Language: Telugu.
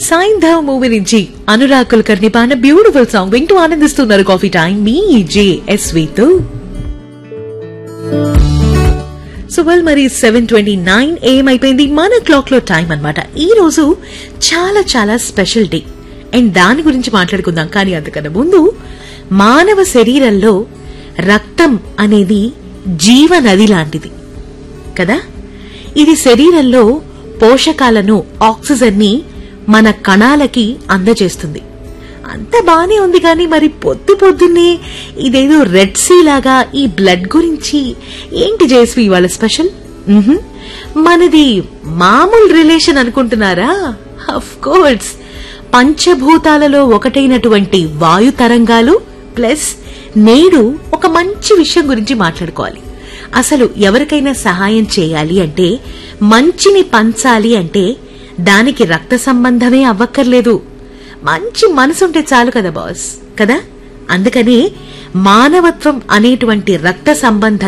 సాయింధవ్ మూవీ నుంచి అనురాగ్ కుల్కర్ని పాడిన బ్యూటిఫుల్ సాంగ్ వింటూ ఆనందిస్తున్నారు కాఫీ టైం మీ జేఎస్వితో సో వెల్ మరి సెవెన్ ట్వంటీ నైన్ ఏం అయిపోయింది మన క్లాక్ లో టైం అన్నమాట ఈ రోజు చాలా చాలా స్పెషల్ డే అండ్ దాని గురించి మాట్లాడుకుందాం కానీ అంతకన్నా ముందు మానవ శరీరంలో రక్తం అనేది జీవనది లాంటిది కదా ఇది శరీరంలో పోషకాలను ఆక్సిజన్ ని మన కణాలకి అందజేస్తుంది అంత బానే ఉంది కానీ మరి పొద్దు పొద్దున్నే ఇదేదో రెడ్ సీ లాగా ఈ బ్లడ్ గురించి ఏంటి జేస్వి ఇవాళ స్పెషల్ మ్హూ. మనది మామూలు రిలేషన్ అనుకుంటున్నారా అఫ్ కోర్స్ పంచభూతాలలో ఒకటైనటువంటి వాయు తరంగాలు ప్లస్ నేడు ఒక మంచి విషయం గురించి మాట్లాడుకోవాలి అసలు ఎవరికైనా సహాయం చేయాలి అంటే మంచిని పంచాలి అంటే దానికి రక్త సంబంధమే అవ్వక్కర్లేదు మంచి మనసుంటే చాలు కదా బాస్ కదా అందుకని మానవత్వం అనేటువంటి రక్త సంబంధ